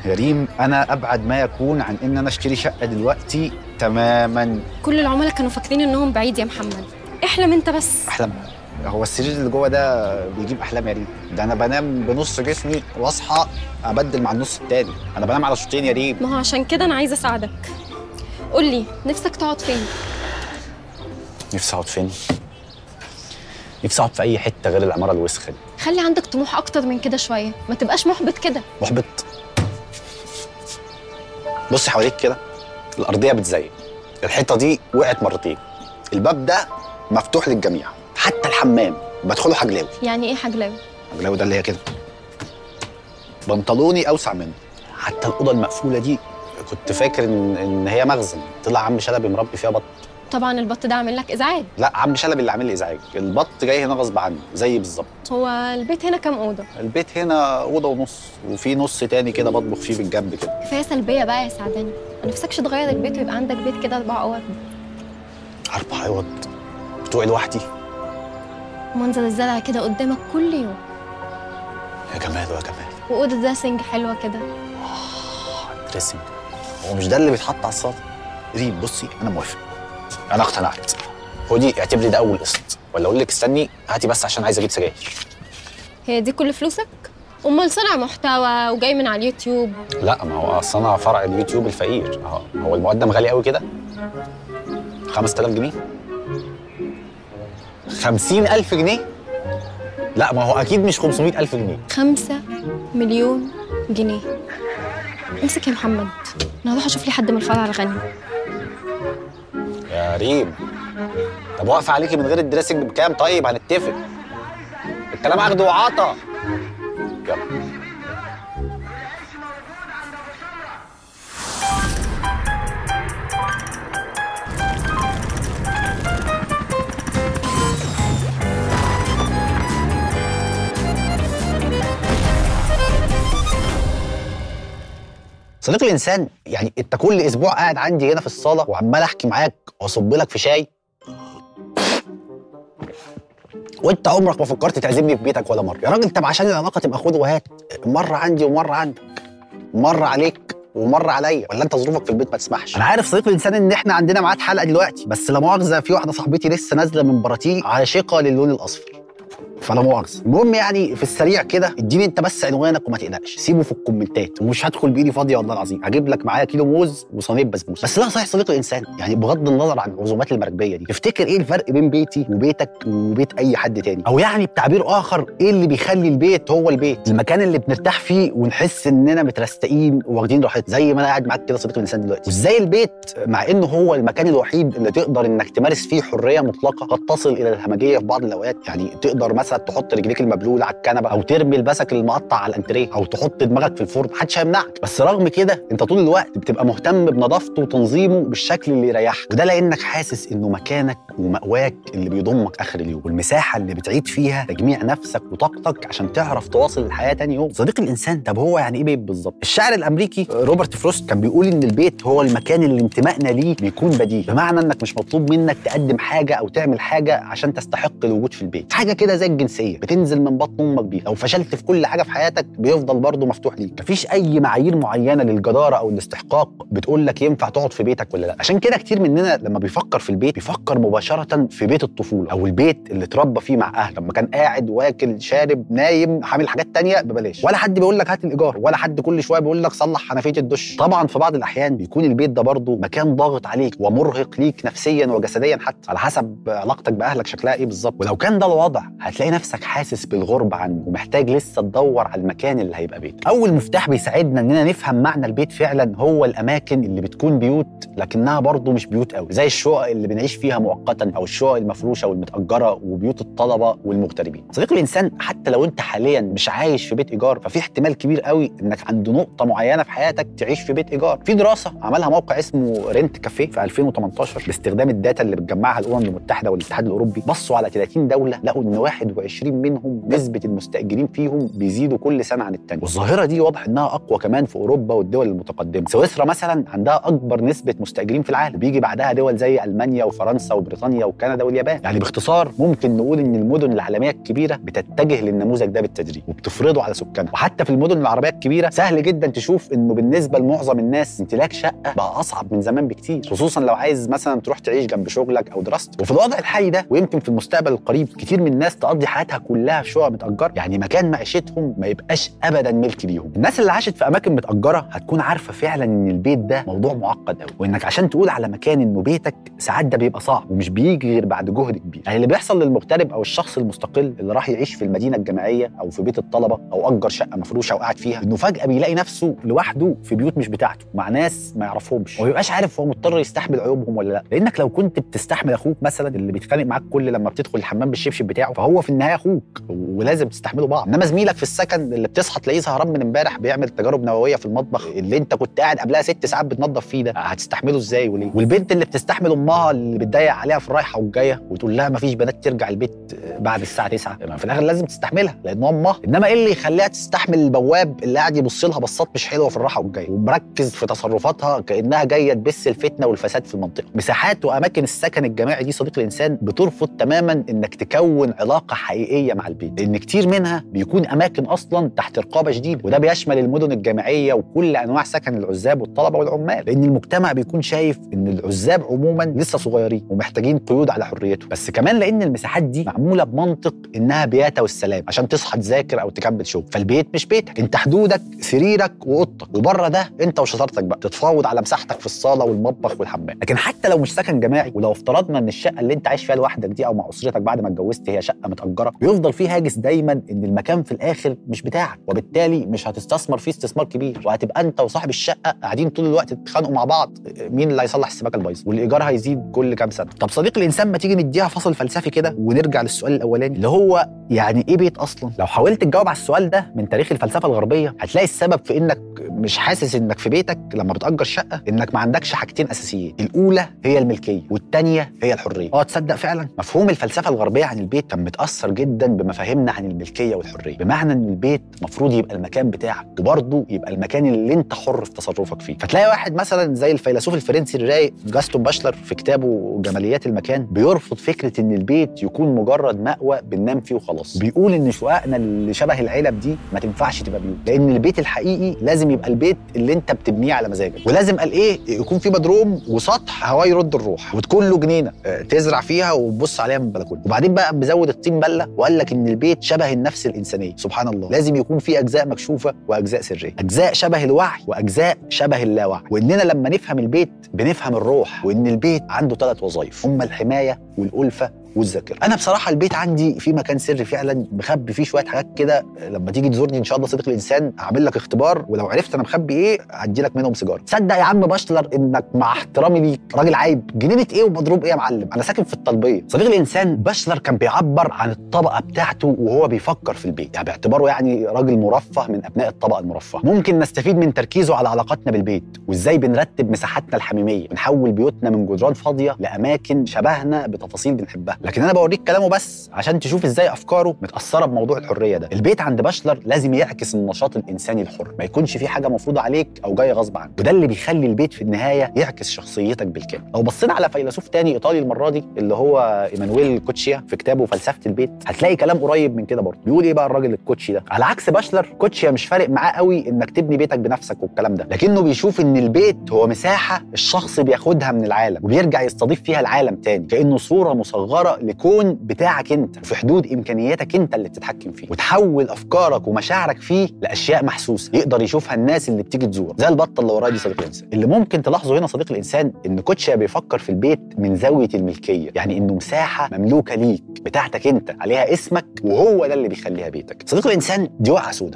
يا ريم انا ابعد ما يكون عن ان انا اشتري شقه دلوقتي تماما كل العملاء كانوا فاكرين انهم بعيد يا محمد احلم انت بس احلام هو السرير اللي جوه ده بيجيب احلام يا ريم ده انا بنام بنص جسمي واصحى ابدل مع النص التاني انا بنام على شوطين يا ريم ما هو عشان كده انا عايزه اساعدك قول لي نفسك تقعد فين نفسي اقعد فين نفسي اقعد في اي حته غير العماره الوسخه دي خلي عندك طموح اكتر من كده شويه ما تبقاش محبط كده محبط بصي حواليك كده الارضيه بتزين الحيطه دي وقعت مرتين الباب ده مفتوح للجميع حتى الحمام بدخله حجلاوي يعني ايه حجلاوي حجلاوي ده اللي هي كده بنطلوني اوسع منه حتى الاوضه المقفوله دي كنت فاكر ان ان هي مخزن طلع عم شلبي مربي فيها بط طبعا البط ده عامل لك ازعاج لا عم شلبي اللي عامل لي ازعاج البط جاي هنا غصب عني زي بالظبط هو البيت هنا كام اوضه البيت هنا اوضه ونص وفي نص تاني كده بطبخ فيه بالجنب كده كفايه سلبيه بقى يا سعداني ما نفسكش تغير البيت ويبقى عندك بيت كده اربع اوض اربع اوض بتوعي لوحدي منظر الزرع كده قدامك كل يوم يا جمال يا جمال واوضه دريسنج حلوه كده دريسنج هو مش ده اللي بيتحط على السلطه ريم بصي انا موافق انا اقتنعت خدي اعتبري ده اول قسط ولا اقول لك استني هاتي بس عشان عايز اجيب سجاير هي دي كل فلوسك امال صنع محتوى وجاي من على اليوتيوب لا ما هو اصل انا فرع اليوتيوب الفقير اهو هو المقدم غالي قوي كده 5000 جنيه 50000 جنيه لا ما هو اكيد مش 500000 جنيه خمسة مليون جنيه امسك يا محمد انا هروح اشوف لي حد من الفرع الغني يا ريم طب واقفه عليكي من غير الدريسنج بكام طيب هنتفق الكلام اخد وعطا يلا صديق الانسان يعني انت كل اسبوع قاعد عندي هنا في الصاله وعمال احكي معاك واصب لك في شاي وانت عمرك ما فكرت تعزمني في بيتك ولا مره يا راجل طب عشان العلاقه تبقى خد وهات مره عندي ومره عندك مره عليك ومره عليا ولا انت ظروفك في البيت ما تسمحش انا عارف صديق الانسان ان احنا عندنا ميعاد حلقه دلوقتي بس لا مؤاخذه في واحده صاحبتي لسه نازله من براتيل عاشقه للون الاصفر فلا مؤاخذه المهم يعني في السريع كده اديني انت بس عنوانك وما تقلقش سيبه في الكومنتات ومش هدخل بايدي فاضيه والله العظيم هجيب لك معايا كيلو موز وصينيه بسبوسه بس لا صحيح صديق الانسان يعني بغض النظر عن العزومات المراكبيه دي تفتكر ايه الفرق بين بيتي وبيتك وبيت اي حد تاني او يعني بتعبير اخر ايه اللي بيخلي البيت هو البيت المكان اللي بنرتاح فيه ونحس اننا مترستقين واخدين راحتنا زي ما انا قاعد معاك كده صديق الانسان دلوقتي وازاي البيت مع انه هو المكان الوحيد اللي تقدر انك تمارس فيه حريه مطلقه قد تصل الى الهمجيه في بعض الاوقات يعني تقدر مثلا تحط رجليك المبلوله على الكنبه او ترمي البسك المقطع على الانتريه او تحط دماغك في الفرن محدش هيمنعك بس رغم كده انت طول الوقت بتبقى مهتم بنظافته وتنظيمه بالشكل اللي يريحك وده لانك حاسس انه مكانك ومأواك اللي بيضمك اخر اليوم والمساحه اللي بتعيد فيها تجميع نفسك وطاقتك عشان تعرف تواصل الحياه تاني يوم صديق الانسان طب هو يعني ايه بيت بالظبط الشاعر الامريكي روبرت فروست كان بيقول ان البيت هو المكان اللي انتمائنا ليه بيكون بديل بمعنى انك مش مطلوب منك تقدم حاجه او تعمل حاجه عشان تستحق الوجود في البيت حاجه كده زي الجنسيه بتنزل من بطن امك بيها لو فشلت في كل حاجه في حياتك بيفضل برضه مفتوح ليك مفيش اي معايير معينه للجداره او الاستحقاق بتقول لك ينفع تقعد في بيتك ولا لا عشان كده كتير مننا لما بيفكر في البيت بيفكر مباشره في بيت الطفوله او البيت اللي اتربى فيه مع اهله لما كان قاعد واكل شارب نايم عامل حاجات تانية ببلاش ولا حد بيقول لك هات الايجار ولا حد كل شويه بيقول لك صلح حنفيه الدش طبعا في بعض الاحيان بيكون البيت ده برضه مكان ضاغط عليك ومرهق ليك نفسيا وجسديا حتى على حسب علاقتك باهلك شكلها ايه بالظبط ولو كان ده الوضع هتلاقي نفسك حاسس بالغربه عنه ومحتاج لسه تدور على المكان اللي هيبقى بيتك اول مفتاح بيساعدنا اننا نفهم معنى البيت فعلا هو الاماكن اللي بتكون بيوت لكنها برضه مش بيوت قوي زي الشقق اللي بنعيش فيها مؤقتا او الشقق المفروشه والمتاجره وبيوت الطلبه والمغتربين صديق الانسان حتى لو انت حاليا مش عايش في بيت ايجار ففي احتمال كبير قوي انك عند نقطه معينه في حياتك تعيش في بيت ايجار في دراسه عملها موقع اسمه رنت كافيه في 2018 باستخدام الداتا اللي بتجمعها الامم المتحده والاتحاد الاوروبي بصوا على 30 دوله لقوا ان 21 منهم نسبه المستاجرين فيهم بيزيدوا كل سنه عن الثانيه والظاهره دي واضح انها اقوى كمان في اوروبا والدول المتقدمه سويسرا مثلا عندها اكبر نسبه مستاجرين في العالم بيجي بعدها دول زي المانيا وفرنسا وبريطانيا وكندا واليابان يعني باختصار ممكن نقول ان المدن العالميه الكبيره بتتجه للنموذج ده بالتدريج وبتفرضه على سكانها وحتى في المدن العربيه الكبيره سهل جدا تشوف انه بالنسبه لمعظم الناس امتلاك شقه بقى اصعب من زمان بكتير خصوصا لو عايز مثلا تروح تعيش جنب شغلك او دراستك وفي الوضع الحالي ده ويمكن في المستقبل القريب كتير من الناس تقضي حياتها كلها في شقق متاجره يعني مكان معيشتهم ما يبقاش ابدا ملك ليهم الناس اللي عاشت في اماكن متاجره هتكون عارفه فعلا ان البيت ده موضوع معقد قوي وانك عشان تقول على مكان انه بيتك ساعات ده بيبقى صعب ومش بيجي غير بعد جهد كبير يعني اللي بيحصل للمغترب او الشخص المستقل اللي راح يعيش في المدينه الجامعيه او في بيت الطلبه او اجر شقه مفروشه وقاعد فيها انه فجاه بيلاقي نفسه لوحده في بيوت مش بتاعته مع ناس ما يعرفهمش وما يبقاش عارف هو مضطر يستحمل عيوبهم ولا لا لانك لو كنت بتستحمل اخوك مثلا اللي بيتخانق معاك كل لما بتدخل الحمام بالشبشب بتاعه فهو في النهايه اخوك ولازم تستحملوا بعض انما زميلك في السكن اللي بتصحى تلاقيه سهران من امبارح بيعمل تجارب نوويه في المطبخ اللي انت كنت قاعد قبلها ست ساعات بتنظف فيه ده هتستحمله ازاي وليه والبنت اللي بتستحمل امها اللي بتضايق عليها في الرايحه والجايه وتقول لها ما فيش بنات ترجع البيت بعد الساعه 9 ما في الاخر لازم تستحملها لان امها انما ايه اللي يخليها تستحمل البواب اللي قاعد يبص لها بصات مش حلوه في الراحه والجايه ومركز في تصرفاتها كانها جايه تبث الفتنه والفساد في المنطقه مساحات واماكن السكن الجماعي دي صديق الانسان بترفض تماما انك تكون علاقه حقيقيه مع البيت لان كتير منها بيكون اماكن اصلا تحت رقابه شديده وده بيشمل المدن الجامعيه وكل انواع سكن العزاب والطلبه والعمال لان المجتمع بيكون شايف ان العزاب عموما لسه صغيرين ومحتاجين قيود على حريتهم بس كمان لان المساحات دي معموله بمنطق انها بياتا والسلام عشان تصحى تذاكر او تكمل شغل فالبيت مش بيتك انت حدودك سريرك واوضتك وبره ده انت وشطارتك بقى تتفاوض على مساحتك في الصاله والمطبخ والحمام لكن حتى لو مش سكن جماعي ولو افترضنا ان الشقه اللي انت عايش فيها لوحدك دي او مع اسرتك بعد ما اتجوزت هي شقه متاجره بيفضل فيه هاجس دايما ان المكان في الاخر مش بتاعك وبالتالي مش هتستثمر فيه استثمار كبير وهتبقى انت وصاحب الشقه قاعدين طول الوقت تتخانقوا مع بعض مين اللي هيصلح السباكه البايظه والايجار هيزيد كل كام سنه طب صديق الانسان ما تيجي نديها فصل فلسفي كده ونرجع للسؤال الاولاني اللي هو يعني ايه بيت اصلا لو حاولت تجاوب على السؤال ده من تاريخ الفلسفه الغربيه هتلاقي السبب في انك مش حاسس انك في بيتك لما بتاجر شقه انك ما عندكش حاجتين اساسيين الاولى هي الملكيه والثانيه هي الحريه اه تصدق فعلا مفهوم الفلسفه الغربيه عن البيت كان متاثر جدا بمفاهيمنا عن الملكيه والحريه بمعنى ان البيت المفروض يبقى المكان بتاعك وبرضه يبقى المكان اللي انت حر في تصرفك فيه فتلاقي واحد مثلا زي الفيلسوف الفرنسي الرايق جاستون باشلر في كتابه جماليات المكان بيرفض فكره ان البيت يكون مجرد مأوى بننام فيه وخلاص بيقول ان شققنا اللي شبه العلب دي ما تنفعش تبقى بيوت لان البيت الحقيقي لازم يبقى البيت اللي انت بتبنيه على مزاجك ولازم قال ايه يكون في بدروم وسطح هواه يرد الروح وتكون له جنينه اه، تزرع فيها وتبص عليها من البلكونه وبعدين بقى مزود الطين بله وقال لك ان البيت شبه النفس الانسانيه سبحان الله لازم يكون في اجزاء مكشوفه واجزاء سريه اجزاء شبه الوعي واجزاء شبه اللاوعي واننا لما نفهم البيت بنفهم الروح وان البيت عنده ثلاث وظائف هما الحمايه والالفه والذاكره انا بصراحه البيت عندي في مكان سري فعلا مخبي فيه شويه حاجات كده لما تيجي تزورني ان شاء الله صديق الانسان هعمل لك اختبار ولو عرفت انا مخبي ايه هدي لك منهم سيجاره تصدق يا عم باشلر انك مع احترامي ليك راجل عيب جنينه ايه ومضروب ايه يا معلم انا ساكن في الطلبيه صديق الانسان باشلر كان بيعبر عن الطبقه بتاعته وهو بيفكر في البيت يعني باعتباره يعني راجل مرفه من ابناء الطبقه المرفهه ممكن نستفيد من تركيزه على علاقاتنا بالبيت وازاي بنرتب مساحاتنا الحميميه بنحول بيوتنا من جدران فاضيه لاماكن شبهنا بتفاصيل بنحبها لكن انا بوريك كلامه بس عشان تشوف ازاي افكاره متاثره بموضوع الحريه ده البيت عند باشلر لازم يعكس النشاط الانساني الحر ما يكونش في حاجه مفروضه عليك او جايه غصب عنك وده اللي بيخلي البيت في النهايه يعكس شخصيتك بالكامل لو بصينا على فيلسوف تاني ايطالي المره دي اللي هو ايمانويل كوتشيا في كتابه فلسفه البيت هتلاقي كلام قريب من كده برضه بيقول ايه بقى الراجل الكوتشي ده على عكس باشلر كوتشيا مش فارق معاه قوي انك تبني بيتك بنفسك والكلام ده لكنه بيشوف ان البيت هو مساحه الشخص بياخدها من العالم وبيرجع يستضيف فيها العالم تاني كانه صوره مصغره لكون بتاعك انت وفي حدود امكانياتك انت اللي بتتحكم فيه وتحول افكارك ومشاعرك فيه لاشياء محسوسه يقدر يشوفها الناس اللي بتيجي تزور زي البطه اللي ورايا دي صديق الانسان اللي ممكن تلاحظه هنا صديق الانسان ان كوتشيا بيفكر في البيت من زاويه الملكيه يعني انه مساحه مملوكه ليك بتاعتك انت عليها اسمك وهو ده اللي بيخليها بيتك صديق الانسان دي وقعه سودة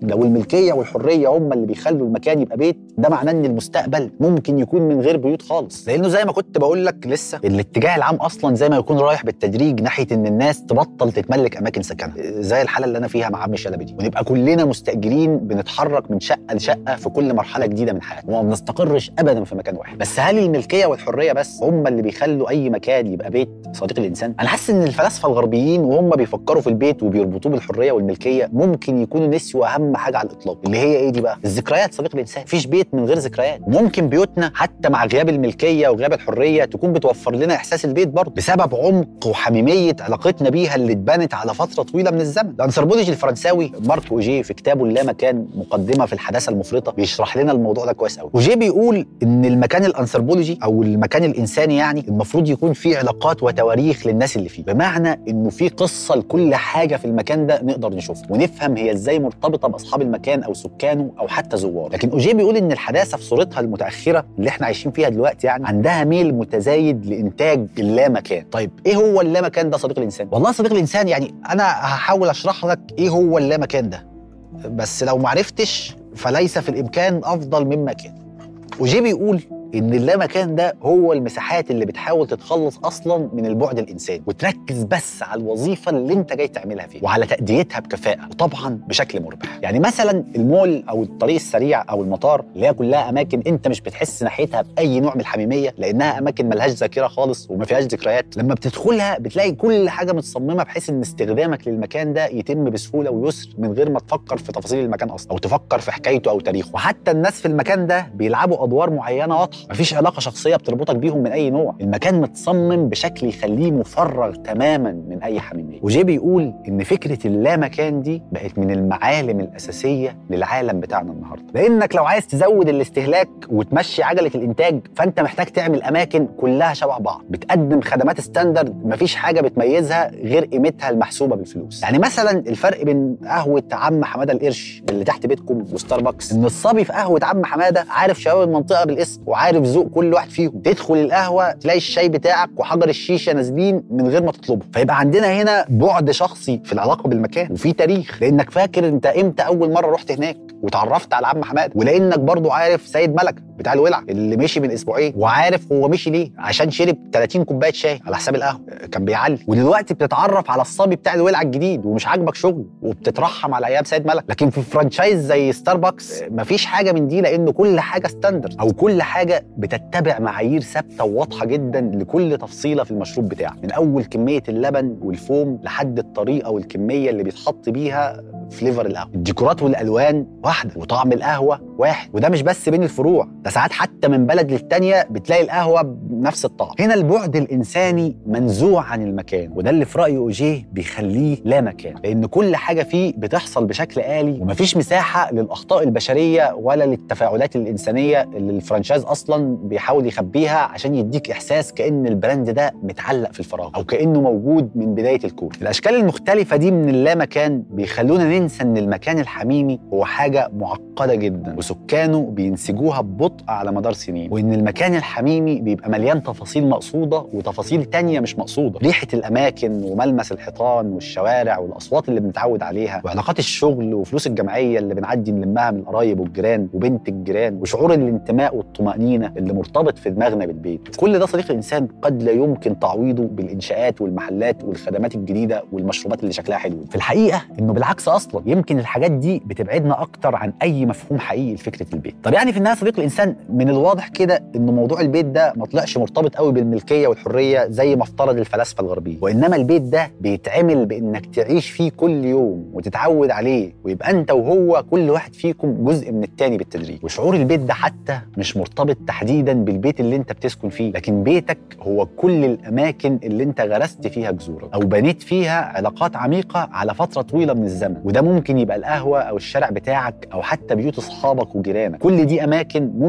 لو الملكيه والحريه هم اللي بيخلوا المكان يبقى بيت ده معناه ان المستقبل ممكن يكون من غير بيوت خالص لانه زي ما كنت بقول لك لسه الاتجاه العام اصلا زي ما يكون رايح بالتدريج ناحيه ان الناس تبطل تتملك اماكن سكنها زي الحاله اللي انا فيها مع عم شلبي دي ونبقى كلنا مستاجرين بنتحرك من شقه لشقه في كل مرحله جديده من حياتنا وما بنستقرش ابدا في مكان واحد بس هل الملكيه والحريه بس هم اللي بيخلوا اي مكان يبقى بيت صديق الانسان انا حاسس ان الفلاسفه الغربيين وهم بيفكروا في البيت وبيربطوه بالحريه والملكيه ممكن يكونوا نسيوا اهم حاجه على الاطلاق اللي هي ايه دي بقى الذكريات صديق الانسان مفيش بيت من غير ذكريات ممكن بيوتنا حتى مع غياب الملكيه وغياب الحريه تكون بتوفر لنا احساس البيت برضه بسبب عمق وحميميه علاقتنا بيها اللي اتبنت على فتره طويله من الزمن الانثروبولوجي الفرنساوي مارك اوجيه في كتابه اللامكان مقدمه في الحداثه المفرطه بيشرح لنا الموضوع ده كويس قوي اوجيه بيقول ان المكان الانثروبولوجي او المكان الانساني يعني المفروض يكون فيه علاقات وتواريخ للناس اللي فيه بمعنى انه في قصه لكل حاجه في المكان ده نقدر نشوفها ونفهم هي ازاي مرتبطه باصحاب المكان او سكانه او حتى زوار لكن اوجيه بيقول ان الحداثه في صورتها المتاخره اللي احنا عايشين فيها دلوقتي يعني عندها ميل متزايد لانتاج اللامكان طيب ايه هو اللامكان ده صديق الانسان والله صديق الانسان يعني انا هحاول اشرح لك ايه هو اللامكان ده بس لو معرفتش فليس في الامكان افضل مما كان اوجيه بيقول ان اللامكان ده هو المساحات اللي بتحاول تتخلص اصلا من البعد الانساني وتركز بس على الوظيفه اللي انت جاي تعملها فيها وعلى تاديتها بكفاءه وطبعا بشكل مربح يعني مثلا المول او الطريق السريع او المطار اللي هي كلها اماكن انت مش بتحس ناحيتها باي نوع من الحميميه لانها اماكن ملهاش ذاكره خالص وما فيهاش ذكريات لما بتدخلها بتلاقي كل حاجه متصممه بحيث ان استخدامك للمكان ده يتم بسهوله ويسر من غير ما تفكر في تفاصيل المكان اصلا او تفكر في حكايته او تاريخه وحتى الناس في المكان ده بيلعبوا ادوار معينه واضحه مفيش علاقه شخصيه بتربطك بيهم من اي نوع المكان متصمم بشكل يخليه مفرغ تماما من اي حميميه وجي بيقول ان فكره اللامكان دي بقت من المعالم الاساسيه للعالم بتاعنا النهارده لانك لو عايز تزود الاستهلاك وتمشي عجله الانتاج فانت محتاج تعمل اماكن كلها شبه بعض بتقدم خدمات ستاندرد مفيش حاجه بتميزها غير قيمتها المحسوبه بالفلوس يعني مثلا الفرق بين قهوه عم حماده القرش اللي تحت بيتكم وستاربكس ان الصبي في قهوه عم حماده عارف شباب المنطقه بالاسم وعارف ذوق كل واحد فيهم تدخل القهوه تلاقي الشاي بتاعك وحجر الشيشه نازلين من غير ما تطلبه فيبقى عندنا هنا بعد شخصي في العلاقه بالمكان وفي تاريخ لانك فاكر انت امتى اول مره رحت هناك وتعرفت على عم حماد ولانك برضو عارف سيد ملك بتاع الولع اللي مشي من اسبوعين وعارف هو مشي ليه عشان شرب 30 كوبايه شاي على حساب القهوه كان بيعلي ودلوقتي بتتعرف على الصبي بتاع الولع الجديد ومش عاجبك شغله وبتترحم على ايام سيد ملك لكن في فرانشايز زي ستاربكس مفيش حاجه من دي لانه كل حاجه ستاندرد او كل حاجه بتتبع معايير ثابته وواضحه جدا لكل تفصيله في المشروب بتاعك من اول كميه اللبن والفوم لحد الطريقه والكميه اللي بيتحط بيها فليفر القهوه الديكورات والالوان واحده وطعم القهوه واحد وده مش بس بين الفروع ده ساعات حتى من بلد للتانيه بتلاقي القهوه بنفس الطعم هنا البعد الانساني منزوع عن المكان وده اللي في راي اوجيه بيخليه لا مكان لان كل حاجه فيه بتحصل بشكل آلي ومفيش مساحه للاخطاء البشريه ولا للتفاعلات الانسانيه اللي الفرنشايز اصلا بيحاول يخبيها عشان يديك احساس كان البراند ده متعلق في الفراغ او كانه موجود من بدايه الكون الاشكال المختلفه دي من اللامكان بيخلونا ننسى ان المكان الحميمي هو حاجه معقده جدا وسكانه بينسجوها ببطء على مدار سنين وان المكان الحميمي بيبقى مليان تفاصيل مقصوده وتفاصيل تانية مش مقصوده ريحه الاماكن وملمس الحيطان والشوارع والاصوات اللي بنتعود عليها وعلاقات الشغل وفلوس الجمعيه اللي بنعدي نلمها من القرايب والجيران وبنت الجيران وشعور الانتماء والطمانينه اللي مرتبط في دماغنا بالبيت كل ده صديق الانسان قد لا يمكن تعويضه بالانشاءات والمحلات والخدمات الجديده والمشروبات اللي شكلها حلو في الحقيقه انه بالعكس اصلا يمكن الحاجات دي بتبعدنا اكتر عن اي مفهوم حقيقي لفكره البيت طب يعني في النهايه صديق الانسان من الواضح كده ان موضوع البيت ده ما طلعش مرتبط قوي بالملكيه والحريه زي ما افترض الفلاسفه الغربيين وانما البيت ده بيتعمل بانك تعيش فيه كل يوم وتتعود عليه ويبقى انت وهو كل واحد فيكم جزء من التاني بالتدريج وشعور البيت ده حتى مش مرتبط تحديدا بالبيت اللي انت بتسكن فيه لكن بيتك هو كل الاماكن اللي انت غرست فيها جذورك او بنيت فيها علاقات عميقه على فتره طويله من الزمن وده ممكن يبقى القهوه او الشارع بتاعك او حتى بيوت اصحابك وجيرانك كل دي اماكن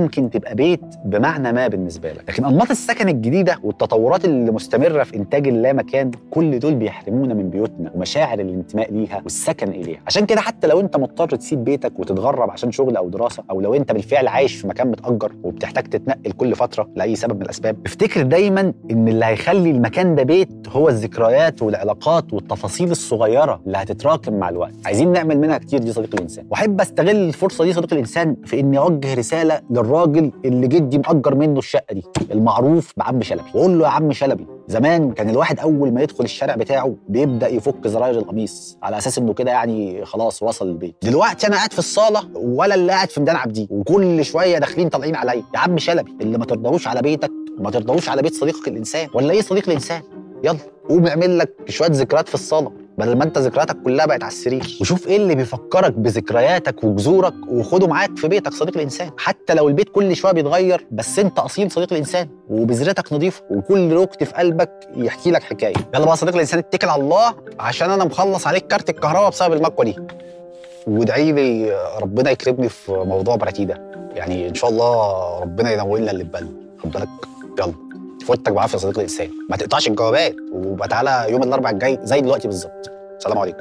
ممكن تبقى بيت بمعنى ما بالنسبه لك لكن انماط السكن الجديده والتطورات اللي مستمره في انتاج اللامكان كل دول بيحرمونا من بيوتنا ومشاعر الانتماء ليها والسكن اليها عشان كده حتى لو انت مضطر تسيب بيتك وتتغرب عشان شغل او دراسه او لو انت بالفعل عايش في مكان متاجر وبتحتاج تتنقل كل فتره لاي سبب من الاسباب افتكر دايما ان اللي هيخلي المكان ده بيت هو الذكريات والعلاقات والتفاصيل الصغيره اللي هتتراكم مع الوقت عايزين نعمل منها كتير دي صديق الانسان واحب استغل الفرصه دي صديق الانسان في اني اوجه رساله للراجل اللي جدي مأجر منه الشقه دي المعروف بعم شلبي واقول له يا عم شلبي زمان كان الواحد اول ما يدخل الشارع بتاعه بيبدا يفك زراير القميص على اساس انه كده يعني خلاص وصل البيت دلوقتي انا قاعد في الصاله ولا اللي قاعد في ميدان عابدين وكل شويه داخلين طالعين عليا يا عم شلبي اللي ما ترضاهوش على بيتك ما ترضاهوش على بيت صديقك الانسان ولا ايه صديق الانسان يلا قوم اعمل لك شويه ذكريات في الصاله بدل ما انت ذكرياتك كلها بقت على السرير وشوف ايه اللي بيفكرك بذكرياتك وجذورك وخده معاك في بيتك صديق الانسان حتى لو البيت كل شويه بيتغير بس انت اصيل صديق الانسان وبذرتك نظيفه وكل ركن في قلبك يحكي لك حكايه يلا بقى صديق الانسان اتكل على الله عشان انا مخلص عليك كارت الكهرباء بسبب المكوه دي وادعي لي ربنا يكرمني في موضوع براتي ده يعني ان شاء الله ربنا ينول لنا اللي في بالنا خد بالك يلا فوتك بعافيه يا صديق الانسان ما تقطعش الجوابات وبقى تعالى يوم الاربعاء الجاي زي دلوقتي بالظبط سلام عليكم